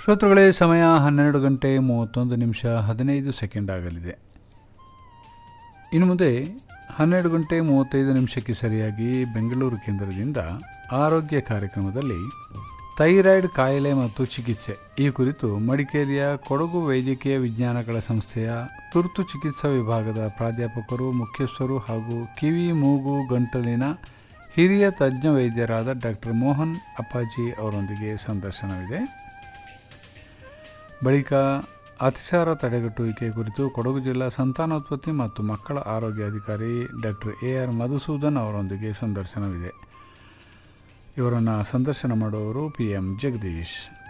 ಶ್ರೋತೃಗಳೇ ಸಮಯ ಹನ್ನೆರಡು ಗಂಟೆ ಮೂವತ್ತೊಂದು ನಿಮಿಷ ಹದಿನೈದು ಸೆಕೆಂಡ್ ಆಗಲಿದೆ ಇನ್ನು ಮುಂದೆ ಹನ್ನೆರಡು ಗಂಟೆ ಮೂವತ್ತೈದು ನಿಮಿಷಕ್ಕೆ ಸರಿಯಾಗಿ ಬೆಂಗಳೂರು ಕೇಂದ್ರದಿಂದ ಆರೋಗ್ಯ ಕಾರ್ಯಕ್ರಮದಲ್ಲಿ ಥೈರಾಯ್ಡ್ ಕಾಯಿಲೆ ಮತ್ತು ಚಿಕಿತ್ಸೆ ಈ ಕುರಿತು ಮಡಿಕೇರಿಯ ಕೊಡಗು ವೈದ್ಯಕೀಯ ವಿಜ್ಞಾನಗಳ ಸಂಸ್ಥೆಯ ತುರ್ತು ಚಿಕಿತ್ಸಾ ವಿಭಾಗದ ಪ್ರಾಧ್ಯಾಪಕರು ಮುಖ್ಯಸ್ಥರು ಹಾಗೂ ಕಿವಿ ಮೂಗು ಗಂಟಲಿನ ಹಿರಿಯ ತಜ್ಞ ವೈದ್ಯರಾದ ಡಾಕ್ಟರ್ ಮೋಹನ್ ಅಪ್ಪಾಜಿ ಅವರೊಂದಿಗೆ ಸಂದರ್ಶನವಿದೆ ಬಳಿಕ ಅತಿಸಾರ ತಡೆಗಟ್ಟುವಿಕೆ ಕುರಿತು ಕೊಡಗು ಜಿಲ್ಲಾ ಸಂತಾನೋತ್ಪತ್ತಿ ಮತ್ತು ಮಕ್ಕಳ ಆರೋಗ್ಯ ಅಧಿಕಾರಿ ಡಾಕ್ಟರ್ ಎ ಆರ್ ಮಧುಸೂದನ್ ಅವರೊಂದಿಗೆ ಸಂದರ್ಶನವಿದೆ ಇವರನ್ನು ಸಂದರ್ಶನ ಮಾಡುವವರು ಪಿ ಎಂ ಜಗದೀಶ್